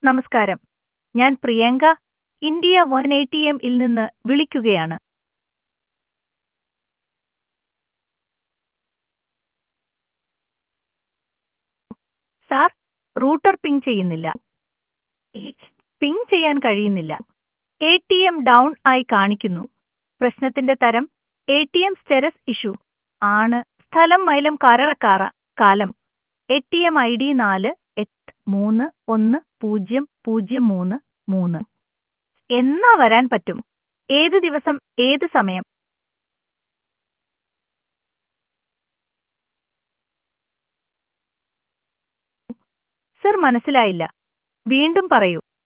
നമസ്കാരം ഞാൻ Priyanka India one A T M ഇൽ നിന്ന് വിളിക്കുകയാണ് സാർ റൂട്ടർ പിങ് ചെയ്യുന്നില്ല പിങ് ചെയ്യാൻ കഴിയുന്നില്ല എ ടി എം ഡൗൺ ആയി കാണിക്കുന്നു പ്രശ്നത്തിന്റെ തരം A T M status issue ആണ് സ്ഥലം മൈലം കരളക്കാറ കാലം A T M I D നാല് എട്ട് മൂന്ന് ഒന്ന് പൂജ്യം പൂജ്യം മൂന്ന് മൂന്ന് എന്നാ വരാൻ പറ്റും ഏത് ദിവസം ഏത് സമയം സർ മനസ്സിലായില്ല വീണ്ടും പറയൂ